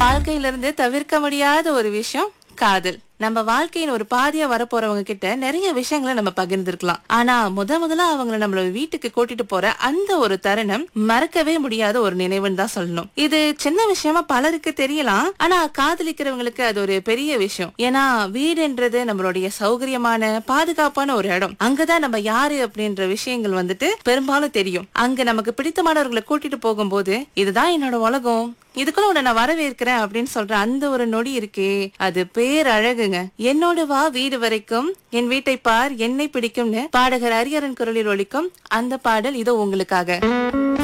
வாழ்க்கையில இருந்து தவிர்க்க முடியாத ஒரு விஷயம் காதல் நம்ம வாழ்க்கையின் ஒரு பாதியா வரப்போறவங்க கிட்ட நிறைய விஷயங்களை நம்ம பகிர்ந்திருக்கலாம் ஆனா முத முதல்ல அவங்கள நம்மள வீட்டுக்கு கூட்டிட்டு போற அந்த ஒரு தருணம் மறக்கவே முடியாத ஒரு நினைவுன்னு தான் சொல்லணும் இது சின்ன விஷயமா பலருக்கு தெரியலாம் ஆனா காதலிக்கிறவங்களுக்கு அது ஒரு பெரிய விஷயம் ஏன்னா வீடுன்றது நம்மளுடைய சௌகரியமான பாதுகாப்பான ஒரு இடம் அங்கதான் நம்ம யாரு அப்படின்ற விஷயங்கள் வந்துட்டு பெரும்பாலும் தெரியும் அங்க நமக்கு பிடித்தமானவர்களை கூட்டிட்டு போகும்போது இதுதான் என்னோட உலகம் இதுக்குள்ள உன்னை நான் வரவேற்கிறேன் அப்படின்னு சொல்ற அந்த ஒரு நொடி இருக்கே அது பேரழகுங்க என்னோடு வா வீடு வரைக்கும் என் வீட்டை பார் என்னை பிடிக்கும்னு பாடகர் அரியரன் குரலில் ஒலிக்கும் அந்த பாடல் இதோ உங்களுக்காக